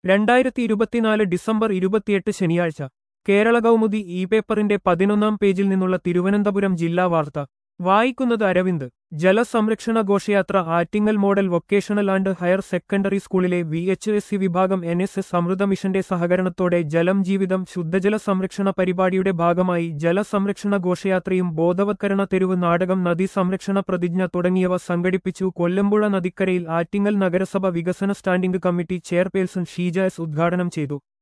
രണ്ടായിരത്തി ഇരുപത്തിനാല് ഡിസംബർ ഇരുപത്തിയെട്ട് ശനിയാഴ്ച കേരള കൗമുദി ഇ പേപ്പറിന്റെ പതിനൊന്നാം പേജിൽ നിന്നുള്ള തിരുവനന്തപുരം ജില്ലാ വാർത്ത വായിക്കുന്നത് അരവിന്ദ് ജലസംരക്ഷണ ഘോഷയാത്ര Attingal model vocational and higher secondary സ്കൂളിലെ വി എച്ച് എസ് സി വിഭാഗം എൻ എസ് എസ് അമൃത മിഷന്റെ സഹകരണത്തോടെ ജലം ജീവിതം ശുദ്ധജല സംരക്ഷണ പരിപാടിയുടെ ഭാഗമായി ജലസംരക്ഷണ ഘോഷയാത്രയും ബോധവത്കരണ തെരുവ് നാടകം നദീ സംരക്ഷണ പ്രതിജ്ഞ തുടങ്ങിയവ സംഘടിപ്പിച്ചു കൊല്ലമ്പുഴ നദിക്കരയിൽ ആറ്റിങ്ങൽ നഗരസഭ വികസന standing committee chairperson Sheeja S ഉദ്ഘാടനം ചെയ്തു